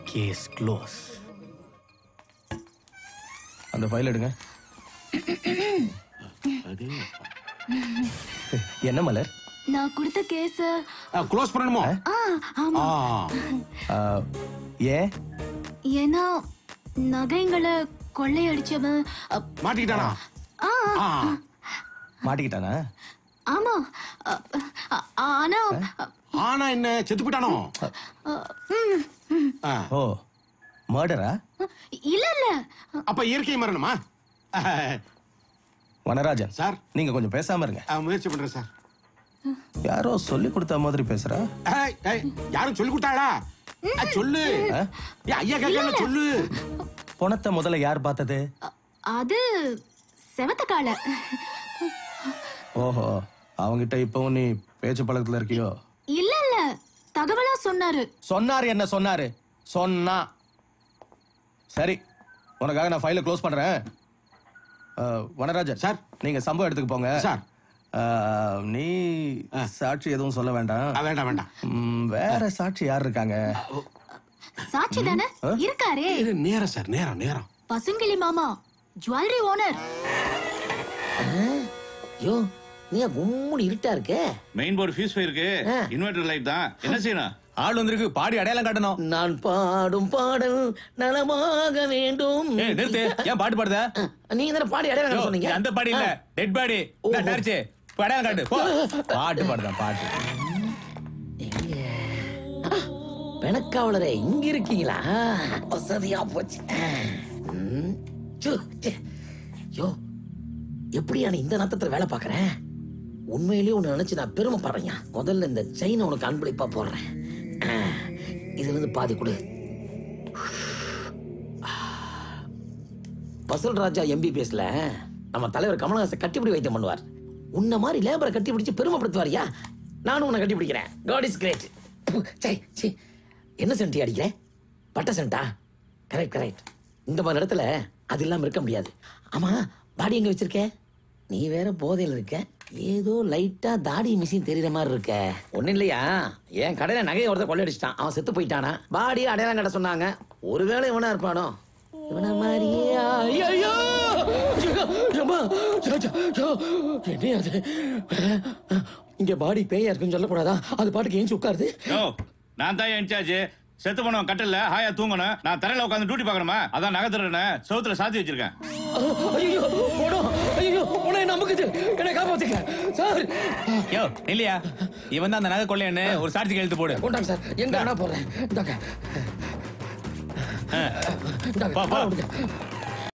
Case close அந்த file எடுங்க என்ன மலர் நான் கொடுத்த கேஸ் க்ளோஸ் பண்ணணுமோ ஆ ஆமா ஆ, ஏன் ஏன்னா நகைங்களை கொள்ளையடிச்சவன் அ, மாட்டிக்கிட்டானா ஆ ஆ, மாட்டிக்கிட்டானா ஆமா அ, அ, ஆனா அ, ஆனா என்ன செத்து போயிட்டானோ அ, ம், ம். ஆ, ஓ மர்டரா இல்ல இல்ல அப்ப இயற்கை மரணமா வனராஜன் சார் நீங்க கொஞ்சம் பேசாம இருங்க ஆ, முயற்சி பண்றேன் சார் யாரோ சொல்லி கொடுத்த மாதிரி பேசுறா ஏய், ஏய், யாரும் சொல்லி கொடுத்தாளா ஆ, சொல்லு ஆ? ஏய், ஐயா கேட்கல சொல்லு பணத்தை முதல்ல யார் பார்த்தது அ, அது செவத்த கால ஓஹோ அவங்கிட்ட இப்பவும் நீ பேச்சு பழக்கத்துல இருக்கியோ இல்ல இல்ல தகவலா சொன்னாரு சொன்னாரு என்ன சொன்னாரு சொன்னா சரி உனக்காக நான் ஃபைலை க்ளோஸ் பண்றேன் அஹ், வனராஜன் சார். நீங்க சம்பவ இடத்துக்கு போங்க சார். அஹ், நீ சாட்சி எதுவும் சொல்ல வேண்டாம் ஆ, வேண்டாம் வேண்டாம் ம், வேற சாட்சி யார் இருக்காங்க சாட்சி தானே இருக்காரே இது நேரம் சார் நேரம் நேரம் பசுங்கிளி மாமா ஜுவல்லரி ஓனர் யோ நீ கும்முடி இருட்டா இருக்க மெயின் போர்டு ஃபியூஸ் போயிருக்கு ஆ. இன்வெர்டர் லைட் தான் என்ன செய்யணும் ஆள் வந்திருக்கு பாடி அடையாளம் காட்டணும் நான் பாடும் பாடல் நலமாக வேண்டும் ஏய் நிறுத்து ஏன் பாட்டு பாடுத நீங்க தானே பாடி அடையாளம் யோ, சொன்னீங்க இது அந்த பாடி இல்ல டெட் பாடி டார்ச்சு படம் காட்டு போ பாட்டு பாடுதான் பாட்டு எங்க? பெணக்காவலரே இங்க இருக்கீங்களா வசதியா போச்சு ம். சு, ச்சே. யோ எப்படியா நீ இந்த நத்தத்துல வேலை பாக்குறேன் உண்மையிலேயே உன்னை நினைச்சு நான் பெருமைப்படுறேன் முதல்ல இந்த செயினை உனக்கு அன்பளிப்பா போடுறேன் ஆ, இதுல இருந்து பாதி கொடு பசல் ராஜா எம்பிபிஎஸ்ல நம்ம தலைவர் கமலஹாசன் கட்டிப்பிடி வைத்தியம் பண்ணுவார் உன்ன மாதிரி லேபரை கட்டி பிடிச்சு பெருமைப்படுத்துவாரியா நானும் உன்னை கட்டி பிடிக்கிறேன் காட் இஸ் கிரேட் என்ன சென்டி அடிக்கிற பட்ட சென்டா கரெக்ட் கரெக்ட் இந்த மாதிரி இடத்துல அது இல்லாம இருக்க முடியாது ஆமா பாடி எங்க வச்சிருக்க நீ வேற போதையில இருக்க ஏதோ லைட்டா தாடி மிஷின் தெரியற மாதிரி இருக்க ஒண்ணும் இல்லையா என் கடையில நகையை ஒருத்தர் கொள்ளையடிச்சிட்டான் அவன் செத்து போயிட்டானா பாடி அடையாளம் கடை சொன்னாங்க ஒருவேளை இவனா இருப்பானோ இவன மாதிரியே ஐயோ ஐயோ! அம்மா! ஐயோ, ஐயோ! என்ன அது இங்க பாடி பேயா இருக்குன்னு சொல்லக்கூடாதா அது பாட்டுக்கு ஏஞ்சி உட்காருது யோ நான் தான் இன்சார்ஜ் செத்து போனவன் கட்டில ஹாயா தூங்கணும் நான் தரையில உட்காந்து டியூட்டி பார்க்கணுமா அதான் நகை திருடுனேன் செவுத்துல சாத்தி வச்சிருக்கேன் ஐயோ போடும் ஐயோ உன்னை நமக்குது என்னை காப்பாத்துக்க சார் யோ இல்லையா இவன் தான் அந்த நகை கொள்ளையன்னு ஒரு சாட்சிக்கு எழுத்து போடு கொண்டாங்க சார் எங்க வேணா போடுறேன் இந்தாங்க இந்தாங்க, போ, போ. பால் கொடுங்க.